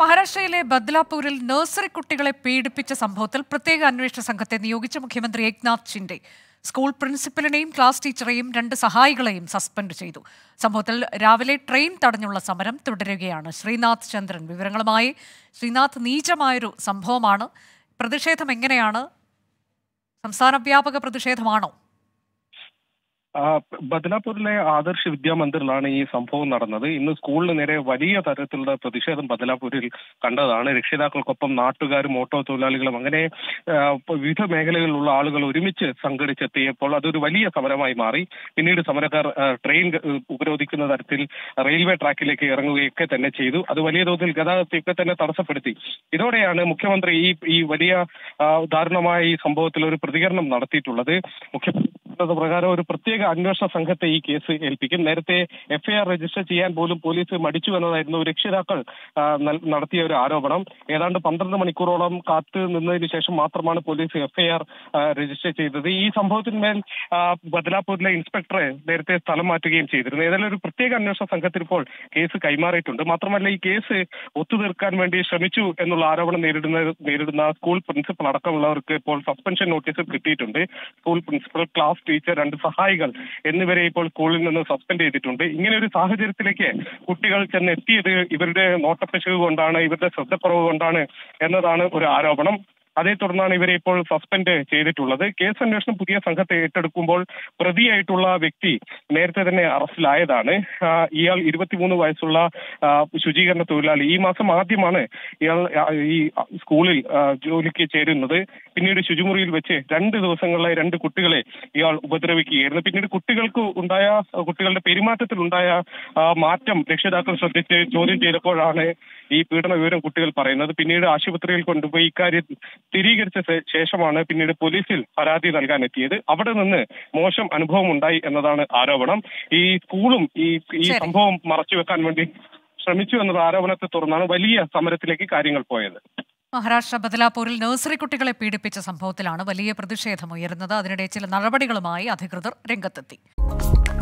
മഹാരാഷ്ട്രയിലെ ബദ്ലാപൂരിൽ നഴ്സറി കുട്ടികളെ പീഡിപ്പിച്ച സംഭവത്തിൽ പ്രത്യേക അന്വേഷണ സംഘത്തെ നിയോഗിച്ച മുഖ്യമന്ത്രി ഏക്നാഥ് ഷിൻഡെ സ്കൂൾ പ്രിൻസിപ്പലിനെയും ക്ലാസ് ടീച്ചറെയും രണ്ട് സഹായികളെയും സസ്പെൻഡ് ചെയ്തു സംഭവത്തിൽ രാവിലെ ട്രെയിൻ തടഞ്ഞുള്ള സമരം തുടരുകയാണ് ശ്രീനാഥ് ചന്ദ്രൻ വിവരങ്ങളുമായി ശ്രീനാഥ് നീചമായൊരു സംഭവമാണ് പ്രതിഷേധം എങ്ങനെയാണ് സംസ്ഥാന വ്യാപക പ്രതിഷേധമാണോ ആ, ബദലാപൂരിലെ ആദർശ് വിദ്യാമന്ദിറിലാണ് ഈ സംഭവം നടന്നത് ഇന്ന് സ്കൂളിന് നേരെ വലിയ തരത്തിലുള്ള പ്രതിഷേധം ബദലാപൂരിൽ കണ്ടതാണ് രക്ഷിതാക്കൾക്കൊപ്പം നാട്ടുകാരും ഓട്ടോ തൊഴിലാളികളും അങ്ങനെ ആ, വിവിധ മേഖലകളിലുള്ള ആളുകൾ ഒരുമിച്ച് സംഘടിച്ചെത്തിയപ്പോൾ അതൊരു വലിയ സമരമായി മാറി പിന്നീട് സമരക്കാർ ആ, ട്രെയിൻ ഗ- ഉപരോധിക്കുന്ന തരത്തിൽ റെയിൽവേ ട്രാക്കിലേക്ക് ഇറങ്ങുകയൊക്കെ തന്നെ ചെയ്തു അത് വലിയ തോതിൽ ഗതാഗതത്തെയൊക്കെ തന്നെ തടസ്സപ്പെടുത്തി ഇതോടെയാണ് മുഖ്യമന്ത്രി ഈ ഈ വലിയ ആ, ദാരുണമായ ഈ സംഭവത്തിൽ ഒരു പ്രതികരണം നടത്തിയിട്ടുള്ളത് മുഖ്യമന്ത്രി പറഞ്ഞത് പ്രകാരം ഒരു പ്രത്യേക അന്വേഷണ സംഘത്തെ ഈ കേസ് ഏൽപ്പിക്കും നേരത്തെ എഫ്ഐആർ രജിസ്റ്റർ ചെയ്യാൻ പോലും പോലീസ് മടിച്ചു എന്നതായിരുന്നു രക്ഷിതാക്കൾ ആ, നൽ- നടത്തിയ ഒരു ആരോപണം ഏതാണ്ട് പന്ത്രണ്ട് മണിക്കൂറോളം കാത്തു നിന്നതിന് ശേഷം മാത്രമാണ് പോലീസ് എഫ്ഐആർ രജിസ്റ്റർ ചെയ്തത് ഈ സംഭവത്തിന്മേൽ ആ, ബദലാപൂരിലെ ഇൻസ്പെക്ടറെ നേരത്തെ സ്ഥലം മാറ്റുകയും ചെയ്തിരുന്നു ഏതായാലും ഒരു പ്രത്യേക അന്വേഷണ സംഘത്തിന് ഇപ്പോൾ കേസ് കൈമാറിയിട്ടുണ്ട് മാത്രമല്ല ഈ കേസ് ഒത്തുതീർക്കാൻ വേണ്ടി ശ്രമിച്ചു എന്നുള്ള ആരോപണം നേരിടുന്ന നേരിടുന്ന സ്കൂൾ പ്രിൻസിപ്പൽ അടക്കമുള്ളവർക്ക് ഇപ്പോൾ സസ്പെൻഷൻ നോട്ടീസ് കിട്ടിയിട്ടുണ്ട് സ്കൂൾ പ്രിൻസിപ്പൽ ക്ലാസ് ടീച്ചർ രണ്ട് സഹായികൾ എന്നിവരെ ഇപ്പോൾ സ്കൂളിൽ നിന്ന് സസ്പെൻഡ് ചെയ്തിട്ടുണ്ട് ഇങ്ങനെ ഒരു സാഹചര്യത്തിലേക്ക് കുട്ടികൾ ചെന്ന് എത്തിയത് ഇവരുടെ നോട്ടപ്പിശക് കൊണ്ടാണ് ഇവരുടെ ശ്രദ്ധക്കുറവ് കൊണ്ടാണ് എന്നതാണ് ഒരു ആരോപണം അതേ തുടർന്നാണ് ഇവരെ ഇപ്പോൾ സസ്പെൻഡ് ചെയ്തിട്ടുള്ളത് കേസ് അന്വേഷണം പുതിയ സംഘത്തെ ഏറ്റെടുക്കുമ്പോൾ പ്രതിയായിട്ടുള്ള വ്യക്തി നേരത്തെ തന്നെ അറസ്റ്റിലായതാണ് ആ, ഇയാൾ ഇരുപത്തിമൂന്ന് വയസ്സുള്ള ആ, ശുചീകരണ തൊഴിലാളി ഈ മാസം ആദ്യമാണ് ഇയാൾ ആ, ഈ സ്കൂളിൽ ആ, ജോലിക്ക് ചേരുന്നത് പിന്നീട് ശുചിമുറിയിൽ വെച്ച് രണ്ട് ദിവസങ്ങളിലായി രണ്ട് കുട്ടികളെ ഇയാൾ ഉപദ്രവിക്കുകയായിരുന്നു പിന്നീട് കുട്ടികൾക്ക് ഉണ്ടായ കുട്ടികളുടെ പെരുമാറ്റത്തിൽ ഉണ്ടായ ആ, മാറ്റം രക്ഷിതാക്കൾ ശ്രദ്ധിച്ച് ചോദ്യം ചെയ്തപ്പോഴാണ് ഈ പീഡന വിവരം കുട്ടികൾ പറയുന്നത് പിന്നീട് ആശുപത്രിയിൽ കൊണ്ടുപോയി ഇക്കാര്യം സ്ഥിരീകരിച്ച ശേ- ശേഷമാണ് പിന്നീട് പോലീസിൽ പരാതി നൽകാൻ എത്തിയത് അവിടെ നിന്ന് മോശം അനുഭവം ഉണ്ടായി എന്നതാണ് ആരോപണം ഈ സ്കൂളും ഈ ഈ ശരി. സംഭവം മറച്ചുവെക്കാൻ വേണ്ടി ശ്രമിച്ചു എന്നുള്ള ആരോപണത്തെ തുടർന്നാണ് വലിയ സമരത്തിലേക്ക് കാര്യങ്ങൾ പോയത് മഹാരാഷ്ട്ര ബദലാപൂരിൽ നഴ്സറി കുട്ടികളെ പീഡിപ്പിച്ച സംഭവത്തിലാണ് വലിയ പ്രതിഷേധം ഉയരുന്നത് അതിനിടെ ചില നടപടികളുമായി അധികൃതർ രംഗത്തെത്തി